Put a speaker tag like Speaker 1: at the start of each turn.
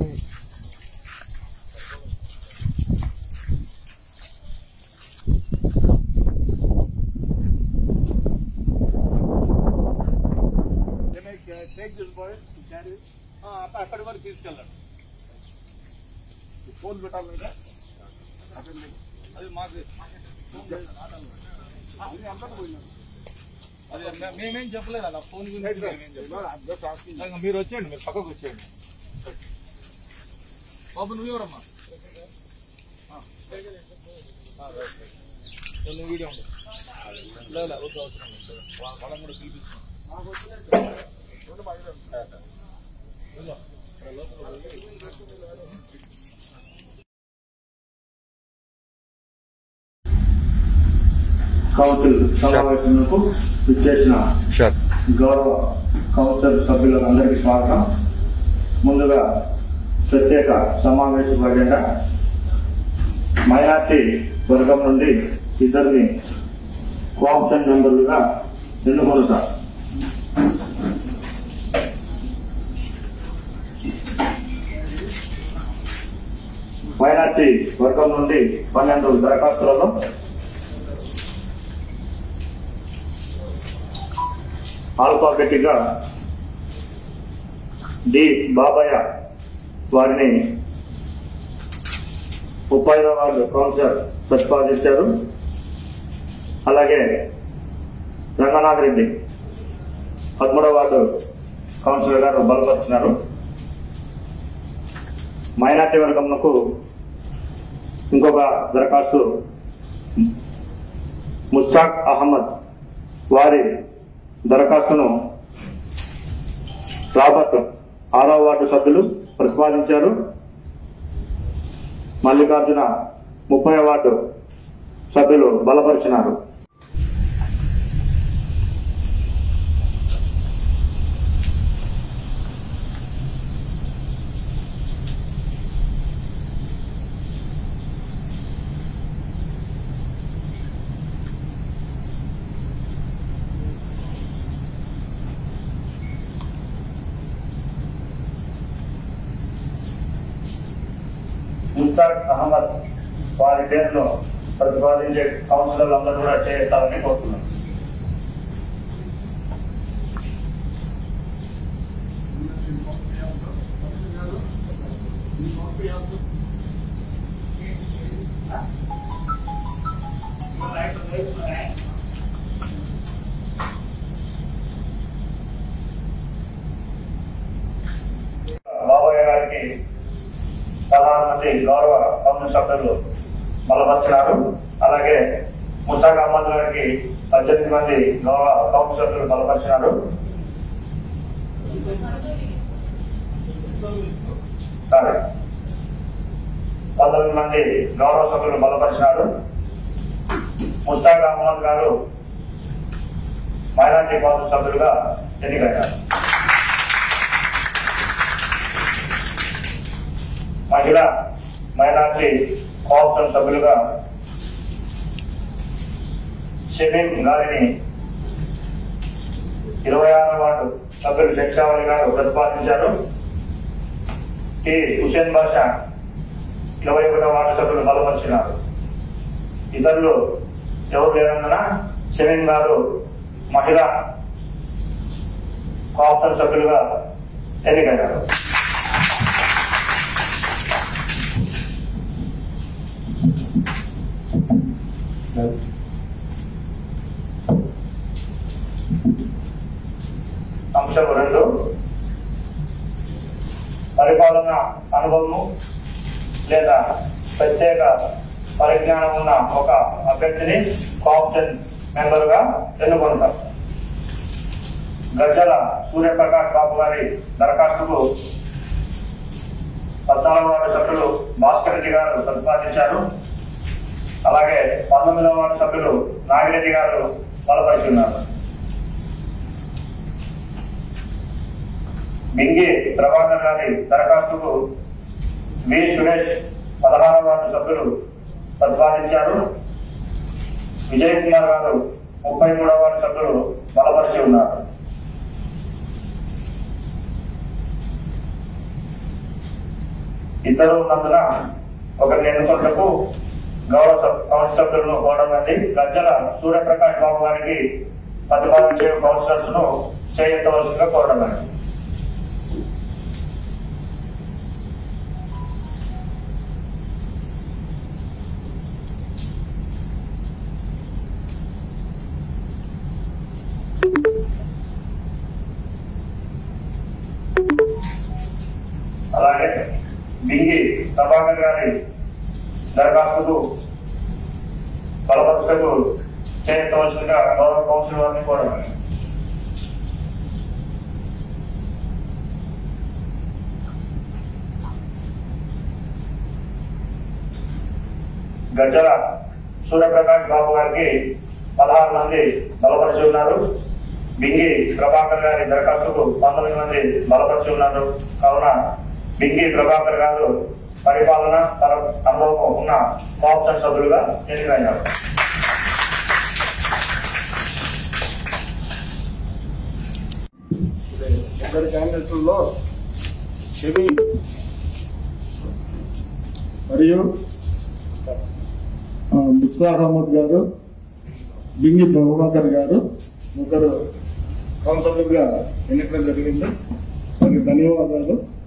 Speaker 1: అక్కడి వరకు తీసుకెళ్ళండి
Speaker 2: ఫోన్ పెట్టాలి కదా
Speaker 1: అది మాకు
Speaker 2: అది అందరూ పోయినారు
Speaker 1: అది మే- మేమేం చెప్పలేదు అన్న ఫోన్ గురించి మేమేం చెప్పలేదు
Speaker 2: అడ్రస్ ఆస్కింగ్
Speaker 1: ఇంకా మీరు వచ్చేయండి మీరు పక్కకు వచ్చేయండి బాబు నువ్వెవరమ్మా ఆ. ఆ, రైట్, రైట్. సో నువ్వు వీడియో ఉండు లేదు లేదు, వద్దు, అవసరం లేదు. వా- వాళ్ళని కూడా పిలిపిస్తున్నాం
Speaker 2: రెండు బాగా
Speaker 1: వెళ్ళు. ఇక్కడ లోపల వెళ్ళి.
Speaker 3: కౌన్సిల్ సమావేశంకు విచ్చేసిన
Speaker 4: షూర్
Speaker 3: గౌరవ కౌన్సిల్ సభ్యులందరికీ స్వాగతం ముందుగా ప్రత్యేక సమావేశ అజెండా మైనార్టీ వర్గం నుండి ఇద్దరిని కోఆప్షన్ మెంబర్లుగా ఎన్నుకొనుతారు మైనార్టీ వర్గం నుండి పన్నెండు దరఖాస్తులలో ఆల్ఫాబెటిక్ గా డి బాబయ్య వారిని ముప్పై ఐదవ వార్డు కౌన్సిలర్ ప్రతిపాదించారు అలాగే రంగనాథ్ రెడ్డి పదమూడవ వార్డు కౌన్సిలర్ గారు బలపరుస్తున్నారు మైనార్టీ వర్గంకు ఇంకొక దరఖాస్తు ముస్తాక్ అహ్మద్ వారి దరఖాస్తును రాబర్ట్ ఆరో వార్డు సభ్యులు ప్రతిపాదించారు మల్లికార్జున ముప్పై వార్డు సభ్యులు బలపరిచినారు ముస్తాక్ అహ్మద్ వారి పేరును ప్రతిపాదించే కౌన్సిలర్లు అందరూ కూడా చేయాలని కోరుతున్నాను బాబయ్య గారికి పదహారు మంది గౌరవ కౌన్సిల్ సభ్యులు బలపరిచినారు అలాగే ముస్తాక్ అహ్మద్ గారికి పద్దెనిమిది మంది గౌరవ కౌన్సిల్ సభ్యులు బలపరిచినారు సరే పంతొమ్మిది మంది గౌరవ సభ్యులు బలపరిచినారు ముస్తాక్ అహ్మద్ గారు మైనార్టీ కౌన్సిల్ సభ్యులుగా ఎన్నికయ్యారు మహిళా మైనార్టీ కోఆప్షన్ సభ్యులుగా షమీం గారిని ఇరవై ఆరో వార్డు సభ్యులు శిక్షావళి గారు ప్రతిపాదించారు టి హుసేన్ బాషా ఇరవై ఒకటో వార్డు సభ్యులు బలపరిచినారు ఇతరులు ఎవరు లేనందున షమీం గారు మహిళా కోఆప్షన్ సభ్యులుగా ఎన్నికయ్యారు అంశం రెండు పరిపాలన అనుభవము లేదా ప్రత్యేక పరిజ్ఞానం ఉన్న ఒక అభ్యర్థిని కాప్షన్ మెంబర్ గా ఎన్నుకుంటాం గజ్జల సూర్యప్రకాష్ బాబు గారి దరఖాస్తుకు పద్నాలుగు వార్డు సభ్యులు భాస్కర్ రెడ్డి గారు ప్రతిపాదించారు అలాగే పంతొమ్మిదవ వార్డు సభ్యులు నాగిరెడ్డి గారు బలపరిచి ఉన్నారు మింగి ప్రభాకర్ గారి దరఖాస్తుకు వి సురేష్ పదహారవ వార్డు సభ్యులు ప్రతిపాదించారు విజయ్ కుమార్ గారు ముప్పై మూడవ వార్డు సభ్యులు బలపరిచి ఉన్నారు ఇద్దరు ఉన్నందున ఒకరిని ఎన్నుకొంటకు గౌరవ సభ- కౌన్సిల్ సభ్యులను కోరమంది గజ్జల సూర్యప్రకాష్ బాబు గారికి ప్రతిపాదించే కౌన్సిలర్స్ ను చేయవలసిందిగా కోరడమండి అలాగే బింగి ప్రభాకర్ గారి దరఖాస్తుకు బలపరుస్తకు చేయవలసిందిగా గౌరవ కౌన్సిల్ వారిని కోరమని గజ్జల సూర్యప్రకాష్ బాబు గారికి పదహారు మంది బలపరిచి ఉన్నారు బింగి ప్రభాకర్ గారి దరఖాస్తుకు పంతొమ్మిది మంది బలపరిచి ఉన్నారు కావున బింగి ప్రభాకర్ గారు పరిపాలన తన అనుభవం ఉన్న కోఆప్షన్ సభ్యులుగా ఎన్నికైనారు
Speaker 2: ఇద్దరు క్యాండిడేట్లలో షమీ మరియు ఆ, ముస్తాక్ అహ్మద్ గారు బింగి ప్రభాకర్ గారు ముగ్గురు కౌన్సిలర్గా ఎన్నికడం జరిగింది వారికి ధన్యవాదాలు